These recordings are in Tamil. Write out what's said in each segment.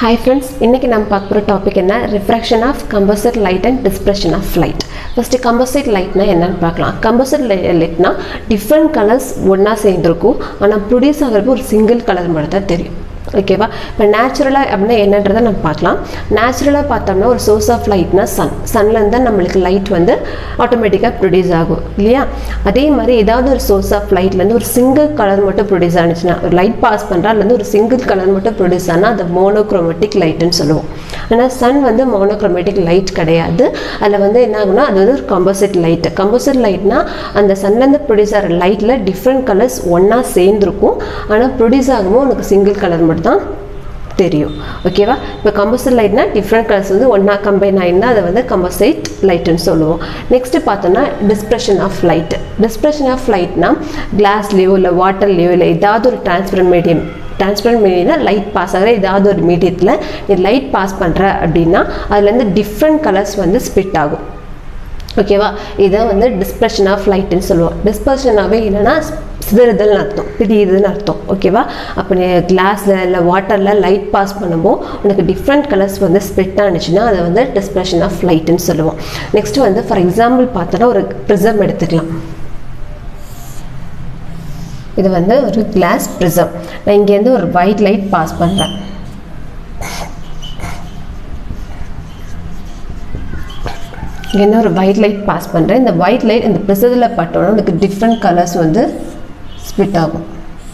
ஹாய் ஃப்ரெண்ட்ஸ் இன்றைக்கி நம்ம பார்க்க போகிற டாபிக் என்ன refraction of composite light and dispersion of light first composite லைட்னா என்னன்னு பார்க்கலாம் கம்போசிட் லைட்னா டிஃப்ரெண்ட் கலர்ஸ் ஒன்றா சேர்ந்துருக்கும் ஆனால் ப்ரொடியூஸ் ஆகிறது ஒரு சிங்கிள் கலர் மட்டும் தான் தெரியும் ஓகேவா இப்போ நேச்சுரலாக அப்படின்னா என்னன்றதை நம்ம பார்க்கலாம் நேச்சுரலாக பார்த்தோம்னா ஒரு சோர்ஸ் ஆஃப் லைட்னா சன் சன்லேருந்து தான் நம்மளுக்கு லைட் வந்து ஆட்டோமேட்டிக்காக ப்ரொடியூஸ் ஆகும் இல்லையா அதே மாதிரி ஏதாவது ஒரு சோர்ஸ் ஆஃப் லைட்லேருந்து ஒரு சிங்கிள் கலர் மட்டும் ப்ரொடியூஸ் ஆனிச்சுன்னா ஒரு லைட் பாஸ் பண்ணுறா அதுலேருந்து ஒரு சிங்கிள் கலர் மட்டும் ப்ரொடியூஸ் ஆனால் அது மோனோக்ரோமேட்டிக் லைட்டுன்னு சொல்லுவோம் ஆனால் சன் வந்து மோனோக்ரோமேட்டிக் லைட் கிடையாது அதில் வந்து என்ன ஆகும்னா அது வந்து ஒரு கம்போசிட் லைட்டு கம்போசிட் லைட்னா அந்த சன்லேருந்து ப்ரொடியூஸ் ஆகிற லைட்டில் டிஃப்ரெண்ட் கலர்ஸ் ஒன்றா சேர்ந்துருக்கும் ஆனால் ப்ரொடியூஸ் ஆகும்போது உனக்கு சிங்கிள் கலர் மட்டும் தான் தெரியும் ஓகேவா இப்போ கம்போசிட் லைட்னா டிஃப்ரெண்ட் கலர்ஸ் வந்து ஒன்றா கம்பைன் ஆகிருந்தால் அதை வந்து கம்போசைட் லைட்டுன்னு சொல்லுவோம் நெக்ஸ்ட்டு பார்த்தோம்னா dispersion of light dispersion of லைட்னா கிளாஸ்லேயோ இல்லை வாட்டர்லேயோ இல்லை ஏதாவது ஒரு டிரான்ஸ்பரண்ட் மீடியம் டிரான்ஸ்பரண்ட் மீடியம்னா லைட் பாஸ் ஆகிற ஏதாவது ஒரு மீடியத்தில் நீ லைட் பாஸ் பண்ணுற அப்படின்னா அதுலேருந்து டிஃப்ரெண்ட் கலர்ஸ் வந்து ஸ்பிட் ஆகும் ஓகேவா இதை வந்து டிஸ்பர்ஷன் ஆஃப் லைட்டுன்னு சொல்லுவோம் டிஸ்பர்ஷனாகவே என்னென்னா சிதறுதல்னு அர்த்தம் பிரியுதுன்னு அர்த்தம் ஓகேவா அப்போ நீ கிளாஸில் இல்லை வாட்டரில் லைட் பாஸ் பண்ணும்போது உனக்கு டிஃப்ரெண்ட் கலர்ஸ் வந்து ஸ்ப்ரெட் ஆனிச்சுன்னா அதை வந்து டிஸ்பர்ஷன் ஆஃப் லைட்டுன்னு சொல்லுவோம் நெக்ஸ்ட் வந்து ஃபார் எக்ஸாம்பிள் பார்த்தோன்னா ஒரு ப்ரிசம் எடுத்துக்கலாம் இது வந்து ஒரு கிளாஸ் ப்ரிசம் நான் இங்கேருந்து ஒரு ஒயிட் லைட் பாஸ் பண்ணுறேன் இங்கேருந்து ஒரு ஒயிட் லைட் பாஸ் பண்ணுறேன் இந்த ஒயிட் லைட் இந்த ப்ரிசத்தில் பட்டோன்னா எனக்கு டிஃப்ரெண்ட் கலர்ஸ் வந்து ஸ்ப்ளிட் ஆகும்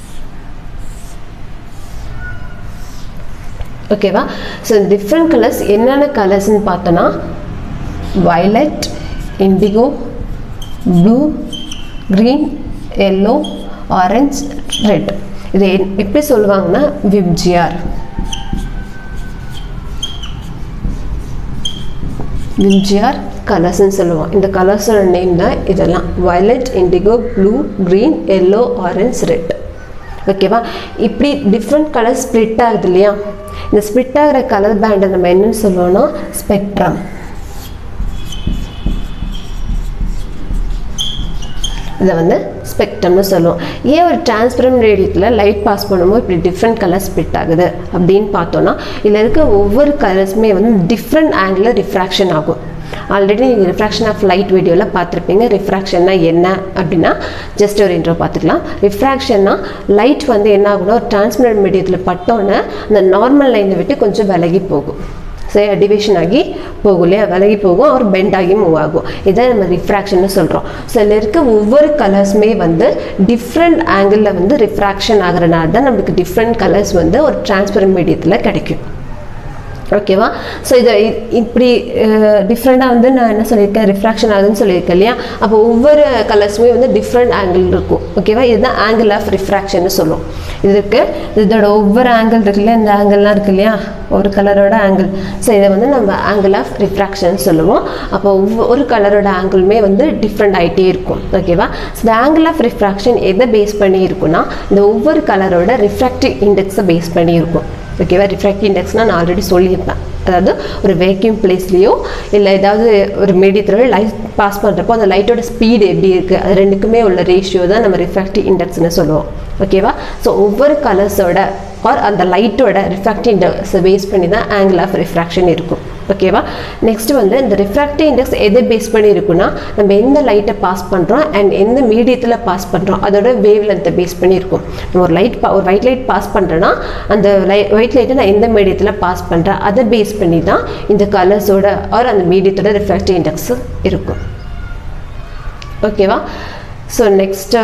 ஓகேவா ஸோ டிஃப்ரெண்ட் கலர்ஸ் என்னென்ன கலர்ஸ்னு பார்த்தோன்னா violet indigo blue green yellow orange red இது எப்படி சொல்லுவாங்கன்னா விப்ஜிஆர் விம்ஜிஆர் கலர்ஸ்னு சொல்லுவோம் இந்த கலர்ஸோட நேம் தான் இதெல்லாம் violet indigo blue green yellow orange red ஓகேவா இப்படி டிஃப்ரெண்ட் கலர் ஸ்ப்ளிட் ஆகுது இல்லையா இந்த ஸ்ப்ளிட் ஆகிற கலர் பேண்டை நம்ம என்னன்னு சொல்லுவோம்னா ஸ்பெக்ட்ரம் இதை வந்து ஸ்பெக்ட்ரம்னு சொல்லுவோம் ஏன் ஒரு டிரான்ஸ்பரண்ட் ரேடியத்தில் லைட் பாஸ் பண்ணும்போது இப்படி டிஃப்ரெண்ட் கலர் ஸ்பிட் ஆகுது அப்படின்னு பார்த்தோன்னா இதில் இருக்க ஒவ்வொரு கலர்ஸுமே வந்து டிஃப்ரெண்ட் ஆங்கிளில் ரிஃப்ராக்ஷன் ஆகும் ஆல்ரெடி நீங்கள் ரிஃப்ராக்ஷன் ஆஃப் லைட் வீடியோவில் பார்த்துருப்பீங்க ரிஃப்ராக்ஷன்னா என்ன அப்படின்னா ஜஸ்ட் ஒரு இன்ட்ரோ பார்த்துக்கலாம் ரிஃப்ராக்ஷன்னா லைட் வந்து என்ன ஆகும்னா ஒரு டிரான்ஸ்பரண்ட் மீடியத்தில் பட்டோன்னே அந்த நார்மல் லைனை விட்டு கொஞ்சம் விலகி போகும் சரி டிவிஷன் ஆகி போகும் இல்லையா விலகி போகும் அவர் பெண்ட் ஆகி மூவ் ஆகும் இதை நம்ம ரிஃப்ராக்ஷன் சொல்கிறோம் ஸோ இதில் இருக்க ஒவ்வொரு கலர்ஸுமே வந்து டிஃப்ரெண்ட் ஆங்கிளில் வந்து ரிஃப்ராக்ஷன் ஆகிறனால தான் நம்மளுக்கு டிஃப்ரெண்ட் கலர்ஸ் வந்து ஒரு டிரான்ஸ்பரண்ட் மீடியத்தில் கிடைக்கும் ஓகேவா ஸோ இதை இப்படி டிஃப்ரெண்ட்டாக வந்து நான் என்ன சொல்லியிருக்கேன் ரிஃப்ராக்ஷன் ஆகுதுன்னு சொல்லியிருக்கேன் இல்லையா அப்போ ஒவ்வொரு கலர்ஸுமே வந்து டிஃப்ரெண்ட் ஆங்கிள் இருக்கும் ஓகேவா இதுதான் ஆங்கிள் ஆஃப் ரிஃப்ராக்ஷன் சொல்லுவோம் இதுக்கு இதோட ஒவ்வொரு ஆங்கிள் இருக்கு இல்லையா இந்த ஆங்கிள்லாம் இருக்கு இல்லையா ஒரு கலரோட ஆங்கிள் ஸோ இதை வந்து நம்ம ஆங்கிள் ஆஃப் ரிஃப்ராக்ஷன் சொல்லுவோம் அப்போ ஒவ்வொரு கலரோட ஆங்கிளுமே வந்து டிஃப்ரெண்ட் ஆகிட்டே இருக்கும் ஓகேவா ஸோ இந்த ஆங்கிள் ஆஃப் ரிஃப்ராக்ஷன் எதை பேஸ் பண்ணி இருக்குன்னா இந்த ஒவ்வொரு கலரோட ரிஃப்ராக்டிவ் இண்டெக்ஸை பேஸ் பண்ணி இருக்கும் ஓகேவா ரிஃப்ராக்டிவ் இண்டெக்ஸ்னால் நான் ஆல்ரெடி சொல்லியிருப்பேன் அதாவது ஒரு வேக்யூம் பிளேஸ்லேயோ இல்லை ஏதாவது ஒரு மீடியத்தில் லைட் பாஸ் பண்ணுறப்போ அந்த லைட்டோட ஸ்பீடு எப்படி இருக்குது அது ரெண்டுக்குமே உள்ள ரேஷியோ தான் நம்ம ரிஃப்ராக்டிவ் இண்டெக்ஸ்னு சொல்லுவோம் ஓகேவா ஸோ ஒவ்வொரு கலர்ஸோட ஆர் அந்த லைட்டோட ரிஃப்ராக்டிவ் இண்டெக்ஸை பேஸ் பண்ணி தான் ஆங்கிள் ஆஃப் ரிஃப்ராக்ஷன் இருக்கும் ஓகேவா நெக்ஸ்ட் வந்து இந்த ரிஃப்ராக்டிவ் இண்டெக்ஸ் எதை பேஸ் பண்ணி இருக்குன்னா நம்ம எந்த லைட்டை பாஸ் பண்ணுறோம் அண்ட் எந்த மீடியத்தில் பாஸ் பண்ணுறோம் அதோட வேவ் லென்த்தை பேஸ் பண்ணி இருக்கும் நம்ம ஒரு லைட் ஒரு ஒயிட் லைட் பாஸ் பண்ணுறேன்னா அந்த லை ஒயிட் லைட்டை நான் எந்த மீடியத்தில் பாஸ் பண்ணுறேன் அதை பேஸ் பண்ணி தான் இந்த கலர்ஸோட ஆர் அந்த மீடியத்தோட ரிஃப்ராக்டிவ் இண்டெக்ஸ் இருக்கும் ஓகேவா ஸோ நெக்ஸ்ட்டு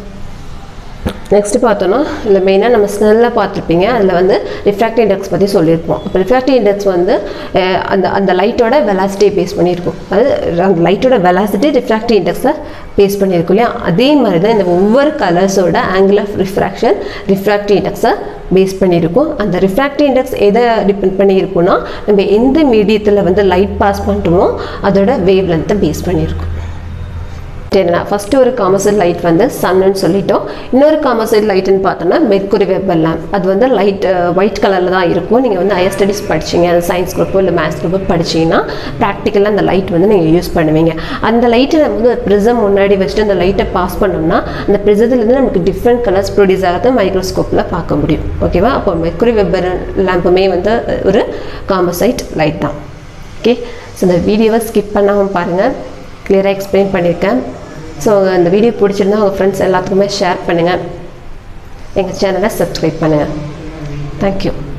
நெக்ஸ்ட் பார்த்தோன்னா இல்லை மெயினாக நம்ம ஸ்னெல்லாக பார்த்துருப்பீங்க அதில் வந்து ரிஃப்ராக்டிவ் இண்டெக்ஸ் பற்றி சொல்லியிருப்போம் இப்போ ரிஃப்ராக்டிவ் இண்டெக்ஸ் வந்து அந்த அந்த லைட்டோட வெலாசிட்டியை பேஸ் பண்ணியிருக்கும் அதாவது அந்த லைட்டோட வெலாசிட்டி ரிஃப்ராக்டிவ் இண்டெக்ஸை பேஸ் பண்ணியிருக்கும் இல்லையா அதே மாதிரி தான் இந்த ஒவ்வொரு கலர்ஸோட ஆங்கிள் ஆஃப் ரிஃப்ராக்ஷன் ரிஃப்ராக்டிவ் இண்டெக்ஸை பேஸ் பண்ணியிருக்கும் அந்த ரிஃப்ராக்டிவ் இண்டெக்ஸ் எதை டிபெண்ட் பண்ணியிருக்குன்னா நம்ம எந்த மீடியத்தில் வந்து லைட் பாஸ் பண்ணுறோமோ அதோட வேவ் லென்த்தை பேஸ் பண்ணியிருக்கும் என்னன்னா ஃபர்ஸ்ட் ஒரு காமர்சைட் லைட் வந்து சன்னு சொல்லிட்டோம் இன்னொரு காமர்சைட் லைட்னு பார்த்தோம்னா மெர்க்குரி வெப்பர் லேம்ப் அது வந்து லைட் ஒயிட் கலரில் தான் இருக்கும் நீங்கள் வந்து ஹையர் ஸ்டடீஸ் படிச்சீங்க சயின்ஸ் குரூப்போ இல்லை மேத்ஸ் குரூப்போ படிச்சீங்கன்னா ப்ராக்டிக்கலாக அந்த லைட் வந்து நீங்கள் யூஸ் பண்ணுவீங்க அந்த லைட்டை நம்ம வந்து ப்ரிசம் முன்னாடி வச்சுட்டு அந்த லைட்டை பாஸ் பண்ணோம்னா அந்த ப்ரிசத்துலேருந்து நமக்கு டிஃப்ரெண்ட் கலர்ஸ் ப்ரொடியூஸ் ஆகிறது மைக்ரோஸ்கோப்பில் பார்க்க முடியும் ஓகேவா அப்போ மெர்க்குரி வெப்பர் லேம்புமே வந்து ஒரு காமர்சைட் லைட் தான் ஓகே ஸோ இந்த வீடியோவை ஸ்கிப் பண்ணாமல் பாருங்கள் கிளியராக எக்ஸ்பிளைன் பண்ணியிருக்கேன் ஸோ அந்த வீடியோ பிடிச்சிருந்தா உங்கள் ஃப்ரெண்ட்ஸ் எல்லாத்துக்குமே ஷேர் பண்ணுங்கள் எங்கள் சேனலை சப்ஸ்கிரைப் பண்ணுங்கள் தேங்க்யூ